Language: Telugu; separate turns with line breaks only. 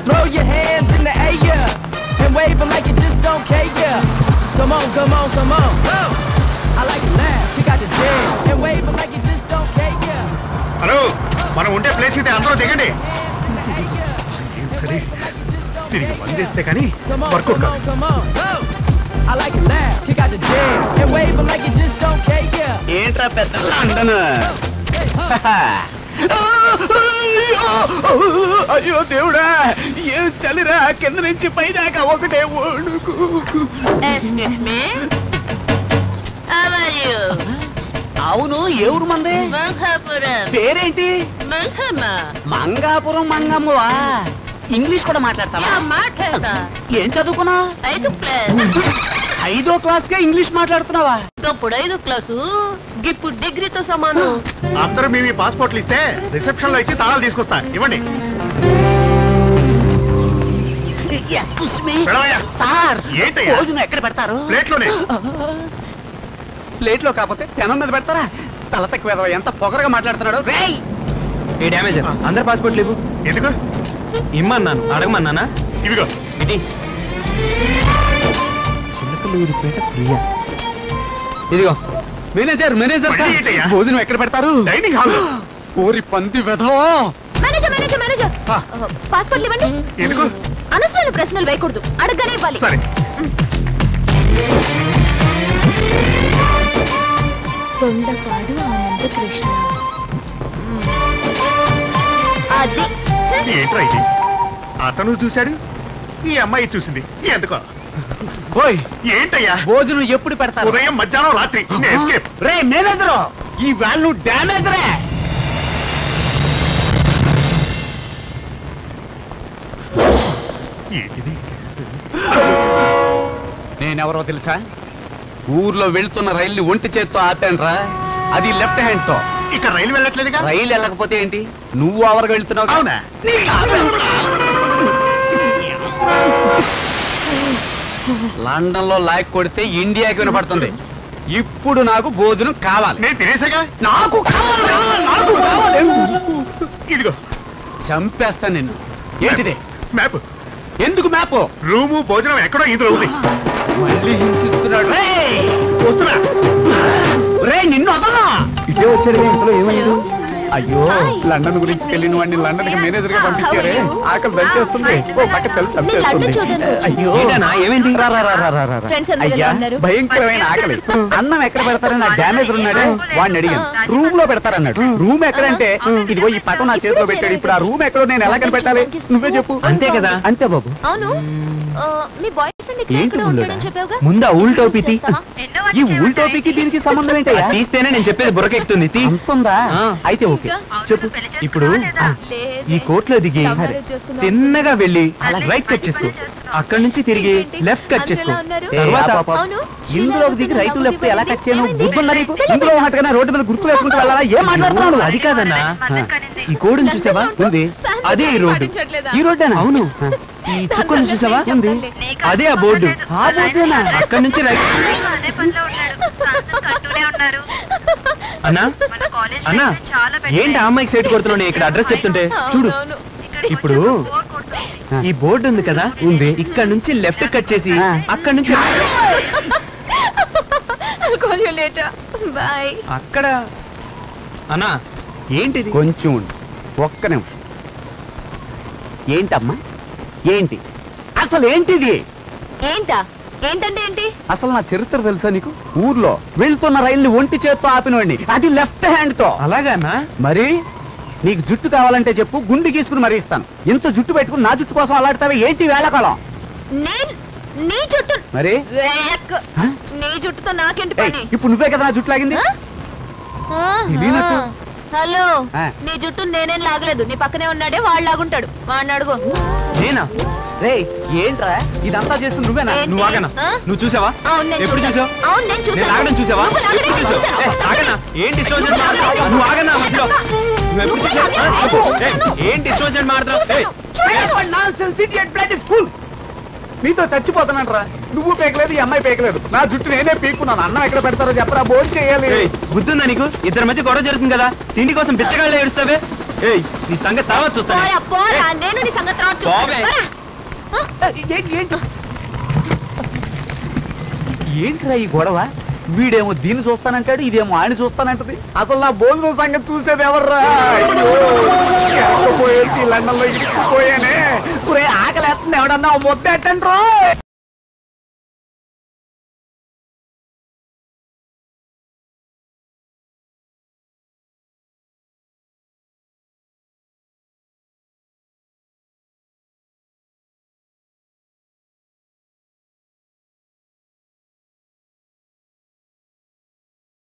Throw your hands in the air and wave them like you just don't care. Come on, come on, come on. Oh, I like it laugh. Kick out the jam and wave them like you just don't care.
Hello మనం ఉండే ప్లేస్ ఇది అందరూ దిగండి సరే తిరిగి బంధిస్తే కానీ
Come on,
వర్కౌట్
come
కాదు
on, come on. Oh, I like it laugh. Kick out the jam and wave them like you just don't care.
ఏంట్రా పెద్ద లండన్ అయ్యో దేవుడా ఏం చలిరా కింద నుంచి పైదాకా ఒకటే ఓడుకు
Excuse me? How are you?
అవును ఎవరు మంది
Mangapuram.
పేరేంటి
Mangama.
మంగాపురం మంగమ్మవా ఇంగ్లీష్ కూడా మాట్లాడతావా
Yeah, మాట్లాడతా.
ఏం చదువుకున్నా
ఐదు క్లాస్
ఐదో క్లాస్ గా ఇంగ్లీష్ మాట్లాడుతున్నావా
ఇప్పుడు ఐదు క్లాసు ఇప్పుడు డిగ్రీతో సమానం
అందరూ మీ మీ పాస్పోర్ట్లు ఇస్తే రిసెప్షన్ లో ఇచ్చి తాళాలు తీసుకొస్తా ఇవ్వండి
ఎక్స్క్యూస్ మీ
పిలవయ్యా.
సార్
ఏంటయ్యా?
భోజనం ఎక్కడ పెడతారు
ప్లేట్ లోనే
ప్లేట్ లో కాకపోతే పెనం మీద పెడతారా తల తక్కువ ఎదవ, ఎంత పొగరగా మాట్లాడుతున్నాడు రేయ్
ఏ డ్యామేజ్ అందరు పాస్పోర్ట్ లేవు
ఎందుకు
ఇమ్మన్నాను అడగమన్నానా
ఇవిగో
ఇది చిలకలూరిపేట ప్రియా ఇదిగో
మేనేజర్ మేనేజర్
మళ్ళీ ఏంటయ్యా?
భోజనం ఎక్కడ పెడతారు
డైనింగ్ హాల్
ఓరి పంది వెధవా
మేనేజర్ మేనేజర్ మేనేజర్ పాస్పోర్ట్ ఇవ్వండి
ఎందుకు
అనవసరమైన ప్రశ్నలు వేయకూడదు అడగనే ఇవ్వాలి
సరే
కొండపాడు ఆనంద కృష్ణ అది
ఏంట్రా ఇది అతను చూశాడు ఈ అమ్మాయి చూసింది ఎందుకో
ఓయ్
ఏంటయ్యా
భోజనం ఎప్పుడు పెడతారు
ఉదయం మధ్యాహ్నం రాత్రి ఎస్కేప్
రే మేనేజర్ ఈ వాళ్ళు డ్యామేజ్ రే
ఏంటిది
నేనెవరో తెలుసా ఊర్లో వెళ్తున్న రైల్ని ఒంటి చేత్తో ఆపానురా అది లెఫ్ట్ హ్యాండ్ తో
ఇక్కడ రైలు వెళ్ళట్లేదుగా
రైలు వెళ్ళకపోతే ఏంటి నువ్వు అవరకు వెళ్తున్నావు కదా?
అవునా
లండన్ లో లాక్ కొడితే ఇండియాకి వినపడుతుంది ఇప్పుడు నాకు భోజనం కావాలి
నేను తినేసాగా
నాకు కావాలి నాకు కావాలి
ఇదిగో
చంపేస్తా నిన్ను ఏంటిది
మ్యాప్
ఎందుకు మ్యాప్
రూము భోజనం ఎక్కడో ఇందులో ఉంది
మళ్ళీ హింసిస్తున్నాడు రేయ్!
వస్తున్నా
రే నిన్ను వదలా
ఇదే వచ్చాడు ఇంట్లో ఏమైంది
అయ్యో లండన్ గురించి వెళ్ళిన వాడిని లండన్ కి మేనేజర్ గా పంపించారే ఆకలి దంచేస్తుంది ఓ పక్క చలి చంపేస్తుంది అయ్యో
ఏంటన్నా ఏమైంది
రా, రా, రా, రా, రా, రా, రా.
Friends అందరూ
అయ్యా
ఎలా ఉన్నారు?
భయంకరమైన ఆకలి అన్నం ఎక్కడ పెడతారని నా డ్యామేజ్ ఉన్నాడే వాడిని అడిగాను రూమ్ లో పెడతారన్నాడు రూమ్ ఎక్కడంటే ఇదిగో ఈ పటం నా చేతిలో పెట్టాడు ఇప్పుడు ఆ రూమ్ ఎక్కడో నేను ఎలా కనిపెట్టాలి నువ్వే చెప్పు
అంతే కదా
అంతే బాబు
అవును ఆ, మీ బాయ్ ఫ్రెండ్ ఇక్కడ
ఏంటి
ఎక్కడో
బుల్లోడా?
ఉంటాడని చెప్పావుగా
ముందా ఊల్ టోపీ
ఈ ఊల్ టోపీకి దీనికి సంబంధం ఏంటయ్యా
తీస్తేనే నేను చెప్పేది బుర్రకెక్కుతుంది తీ
అంతుందా
ఆ.
అయితే ఓకే చెప్పు
ఇప్పుడు ఈ కోర్టులో దిగి తిన్నగా వెళ్ళి రైట్ కట్ చేసుకో అక్కడి నుంచి తిరిగి లెఫ్ట్ కట్ చేసుకో తర్వాత
అవును
ఇందులోకి దిగి రైతు లెఫ్ట్ ఎలా కట్ చేయను బుద్ధుందా నీకు ఇందులో ఉన్నట్టుగానే రోడ్డు మీద గుర్తు వేసుకుంటూ వెళ్ళాలా ఏం మాట్లాడుతున్నాడు
అది కాదన్నా ఈ కోడిని చూసావా
ఉంది
అదే ఈ రోడ్డు
ఈ రోడ్డేనా
అవును ఈ చుక్కలు చూసావా
ఉంది
అదే ఆ బోర్డు
ఆ బోర్డేనా
అక్కడి నుంచి రైట్ అన్నా అన్నా ఏంటి ఆ అమ్మాయికి సైట్ కొడుతున్నావు నేను ఇక్కడ అడ్రస్ చెప్తుంటే చూడు ఇప్పుడు ఈ బోర్డు ఉంది కదా ఉంది ఇక్కడ నుంచి లెఫ్ట్ కట్ చేసి
ఆ.
అక్కడ నుంచి
బాయ్
అక్కడ అన్నా ఏంటిది
కొంచెం ఉండు ఒక్క నిమిషం ఏంటమ్మా ఏంటి అసలు ఏంటిది
ఏంటా ఏంటంటే ఏంటి
అసలు నా చరిత్ర తెలుసా నీకు ఊర్లో వెళ్తున్న రైల్ని ఒంటి చేత్తో ఆపినవాడిని అది లెఫ్ట్ హ్యాండ్ తో
అలాగానా
మరి నీకు జుట్టు కావాలంటే చెప్పు గుండు గీసుకుని మరీ ఇస్తాను ఇంత జుట్టు పెట్టుకుని నా జుట్టు కోసం అలాడతావే ఏంటి వేళకాలం
నేను నీ జుట్టు
మరి
వేక్.
ఆ?
నీ జుట్టుతో నాకేంటి
ఏయ్,
పని
ఇప్పుడు నువ్వే కదా నా జుట్టు లాగింది
ఆ?
తెలియనట్టు.
హలో
ఆ.
నీ జుట్టు నేనేం లాగలేదు నీ పక్కనే ఉన్నాడే వాడు లాగుంటాడు వాడిని అడుగు
నేనా
రే ఏంట్రా ఇదంతా చేస్తుంది నువ్వేనా
ఏంటి?
నువ్వు ఆగనా
ఆ?
నువ్వు చూసావా
అవును నేను
ఎప్పుడు
చూశాను.
చూసావు
అవును నేను
నేను
చూసాను
ఆగడం చూసావా
నువ్వు లాగడం
ఎప్పుడు చూసావు
చూశాను.
ఏ, ఆగనా ఏంటి ఇష్టం వచ్చినట్టు మాట్లాడుతున్నావు? నువ్వు ఆగనా మధ్యలో నువ్వు ఎప్పుడు చూసావు ఏ, ఏ, ఏంటి ఇష్టం వచ్చినట్టు మాట్లాడుతున్నావు ఏ,
నీతో చచ్చిపోతానంట్రా నువ్వు పేకలేదు ఈ అమ్మాయి పేకలేదు నా జుట్టు నేనే పీక్కున్నాను అన్నం ఎక్కడ పెడతారో చెప్పరా భోజనం చేయాలి
ఏయ్, బుద్ధుందా నీకు ఇద్దరి మధ్య గొడవ జరుగుతుంది కదా తిండి కోసం బిచ్చగాళ్ళు ఏడుస్తావే ఏయ్ నీ సంగతి తర్వాత చూస్తాను
పోరా పోరా నేను నీ సంగతి తర్వాత చూస్తాను.
పోవే.
పోరా.
ఏంటి ఏంటి ఏంట్రా ఈ గొడవ వీడేమో దీన్ని చూస్తానంటాడు ఇదేమో ఆయన చూస్తానంటది అసలు నా భోజనం సంగతి చూసేది ఎవర్రా అయ్యో, ఎక్కడ పోయొచ్చి లండన్ లో ఇరుక్కుపోయానే ఒరే ఆకలి వేస్తుంది ఎవడన్నా ఓ ముద్ద ఎట్టండి